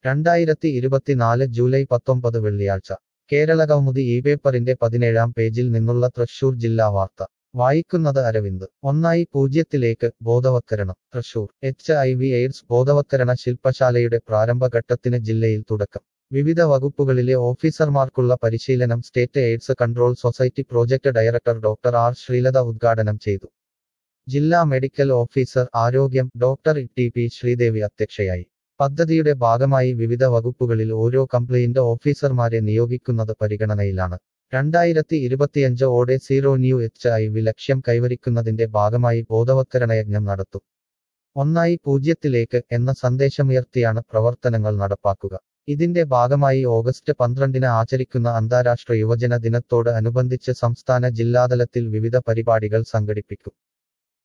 രണ്ടായിരത്തി ഇരുപത്തിനാല് ജൂലൈ പത്തൊമ്പത് വെള്ളിയാഴ്ച കേരളകൗമുദി ഈ പേപ്പറിന്റെ പതിനേഴാം പേജിൽ നിന്നുള്ള തൃശൂർ ജില്ലാ വാർത്ത വായിക്കുന്നത് അരവിന്ദ് ഒന്നായി പൂജ്യത്തിലേക്ക് ബോധവത്കരണം Thrissur H I V AIDS ബോധവത്കരണ ശില്പശാലയുടെ പ്രാരംഭഘട്ടത്തിന് ജില്ലയിൽ തുടക്കം വിവിധ വകുപ്പുകളിലെ ഓഫീസർമാർക്കുള്ള പരിശീലനം state AIDS control society project director doctor R Sreelatha ഉദ്ഘാടനം ചെയ്തു ജില്ലാ മെഡിക്കൽ ഓഫീസർ ആരോഗ്യം ഡോക്ടർ ടി പി ശ്രീദേവി അധ്യക്ഷയായി പദ്ധതിയുടെ ഭാഗമായി വിവിധ വകുപ്പുകളിൽ ഓരോ കംപ്ലയിന്റ് ഓഫീസർമാരെ നിയോഗിക്കുന്നത് പരിഗണനയിലാണ് രണ്ടായിരത്തി ഇരുപത്തിയഞ്ച് ഓടെ zero new H I V ലക്ഷ്യം കൈവരിക്കുന്നതിന്റെ ഭാഗമായി ബോധവത്കരണയജ്ഞം നടത്തും ഒന്നായി പൂജ്യത്തിലേക്ക് എന്ന സന്ദേശമുയർത്തിയാണ് പ്രവർത്തനങ്ങൾ നടപ്പാക്കുക ഇതിന്റെ ഭാഗമായി ഓഗസ്റ്റ് പന്ത്രണ്ടിന് ആചരിക്കുന്ന അന്താരാഷ്ട്ര യുവജന ദിനത്തോട് അനുബന്ധിച്ച് സംസ്ഥാന ജില്ലാതലത്തിൽ വിവിധ പരിപാടികൾ സംഘടിപ്പിക്കും